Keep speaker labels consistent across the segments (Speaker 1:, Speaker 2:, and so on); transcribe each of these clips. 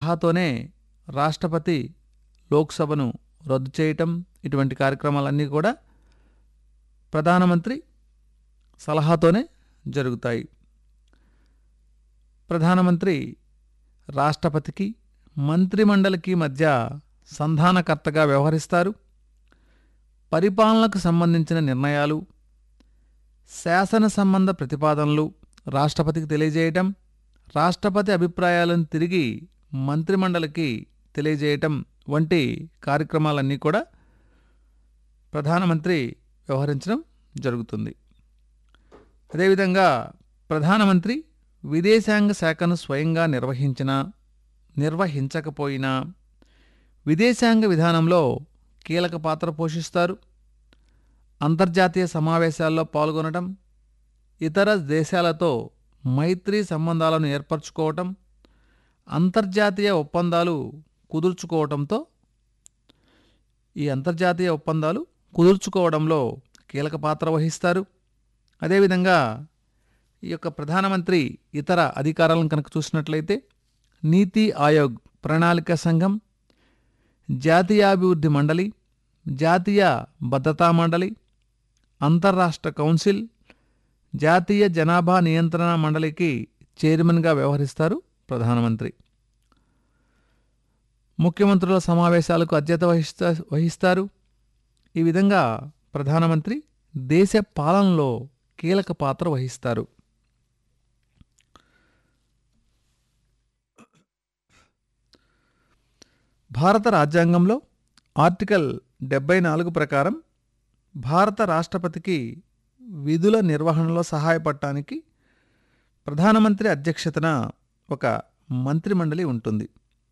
Speaker 1: సలహాతోనే రాష్ట్రపతి లోక్సభను రద్దు చేయటం ఇటువంటి కార్యక్రమాలన్నీ కూడా ప్రధానమంత్రి సలహాతోనే జరుగుతాయి ప్రధానమంత్రి రాష్ట్రపతికి మంత్రిమండలికి మధ్య సంధానకర్తగా వ్యవహరిస్తారు పరిపాలనకు సంబంధించిన నిర్ణయాలు శాసన సంబంధ ప్రతిపాదనలు రాష్ట్రపతికి తెలియజేయటం రాష్ట్రపతి అభిప్రాయాలను తిరిగి మంత్రిమండలికి తెలియజేయటం వంటి కార్యక్రమాలన్నీ కూడా ప్రధానమంత్రి వ్యవహరించడం జరుగుతుంది అదేవిధంగా ప్రధానమంత్రి విదేశాంగ శాఖను స్వయంగా నిర్వహించినా నిర్వహించకపోయినా విదేశాంగ విధానంలో కీలక పాత్ర పోషిస్తారు అంతర్జాతీయ సమావేశాల్లో పాల్గొనడం ఇతర దేశాలతో మైత్రీ సంబంధాలను ఏర్పరచుకోవటం అంతర్జాతీయ ఒప్పందాలు కుదుర్చుకోవటంతో ఈ అంతర్జాతీయ ఒప్పందాలు కుదుర్చుకోవడంలో కీలక పాత్ర వహిస్తారు అదేవిధంగా ఈ యొక్క ప్రధానమంత్రి ఇతర అధికారాలను కనుక చూసినట్లయితే నీతి ఆయోగ్ ప్రణాళిక సంఘం జాతీయాభివృద్ధి మండలి జాతీయ భద్రతా మండలి అంతర్రాష్ట్ర కౌన్సిల్ జాతీయ జనాభా నియంత్రణ మండలికి చైర్మన్గా వ్యవహరిస్తారు ప్రధానమంత్రి ముఖ్యమంత్రుల సమావేశాలకు అధ్యత వహిస్తా వహిస్తారు ఈ విధంగా ప్రధానమంత్రి దేశ పాలనలో కీలక పాత్ర వహిస్తారు భారత రాజ్యాంగంలో ఆర్టికల్ డెబ్బై నాలుగు ప్రకారం భారత రాష్ట్రపతికి విధుల నిర్వహణలో సహాయపడటానికి ప్రధానమంత్రి అధ్యక్షతన ఒక మంత్రిమండలి ఉంటుంది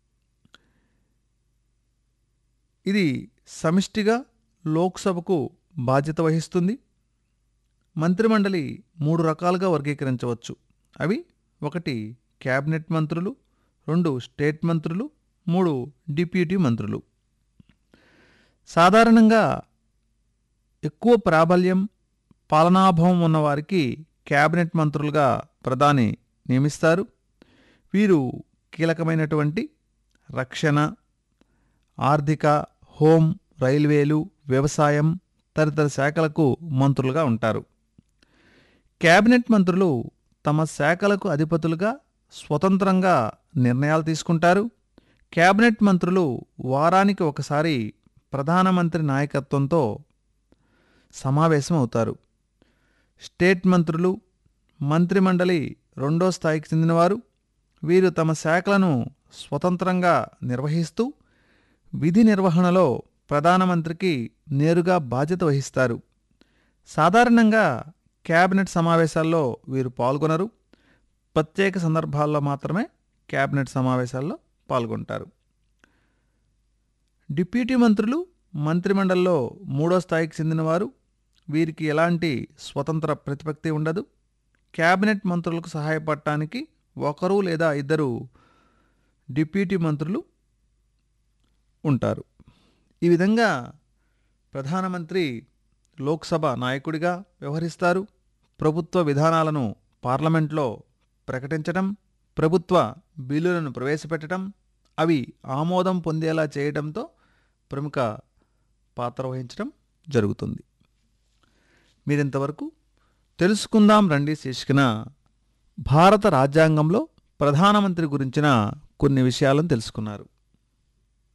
Speaker 1: ఇది సమిష్టిగా లోక్సభకు బాధ్యత వహిస్తుంది మంత్రిమండలి మూడు రకాలుగా వర్గీకరించవచ్చు అవి ఒకటి క్యాబినెట్ మంత్రులు రెండు స్టేట్ మంత్రులు మూడు డిప్యూటీ మంత్రులు సాధారణంగా ఎక్కువ ప్రాబల్యం పాలనాభావం ఉన్నవారికి క్యాబినెట్ మంత్రులుగా ప్రధాని నియమిస్తారు వీరు కీలకమైనటువంటి రక్షణ ఆర్థిక హోం రైల్వేలు వ్యవసాయం తదితర శాఖలకు మంత్రులుగా ఉంటారు క్యాబినెట్ మంత్రులు తమ శాఖలకు అధిపతులుగా స్వతంత్రంగా నిర్ణయాలు తీసుకుంటారు క్యాబినెట్ మంత్రులు వారానికి ఒకసారి ప్రధానమంత్రి నాయకత్వంతో సమావేశం అవుతారు స్టేట్ మంత్రులు మంత్రిమండలి రెండో స్థాయికి చెందినవారు వీరు తమ శాఖలను స్వతంత్రంగా నిర్వహిస్తూ విధి నిర్వహణలో ప్రధానమంత్రికి నేరుగా బాధ్యత వహిస్తారు సాధారణంగా క్యాబినెట్ సమావేశాల్లో వీరు పాల్గొనరు ప్రత్యేక సందర్భాల్లో మాత్రమే క్యాబినెట్ సమావేశాల్లో పాల్గొంటారు డిప్యూటీ మంత్రులు మంత్రిమండలిలో మూడో స్థాయికి చెందినవారు వీరికి ఎలాంటి స్వతంత్ర ప్రతిపత్తి ఉండదు క్యాబినెట్ మంత్రులకు సహాయపడటానికి ఒకరు లేదా ఇద్దరు డిప్యూటీ మంత్రులు ఉంటారు ఈ విధంగా ప్రధానమంత్రి లోక్సభ నాయకుడిగా వ్యవహరిస్తారు ప్రభుత్వ విధానాలను పార్లమెంట్లో ప్రకటించడం ప్రభుత్వ బిల్లులను ప్రవేశపెట్టడం అవి ఆమోదం పొందేలా చేయడంతో ప్రముఖ పాత్ర వహించడం జరుగుతుంది మీరింతవరకు తెలుసుకుందాం రండి శీర్షికన భారత రాజ్యాంగంలో ప్రధానమంత్రి గురించిన కొన్ని విషయాలను తెలుసుకున్నారు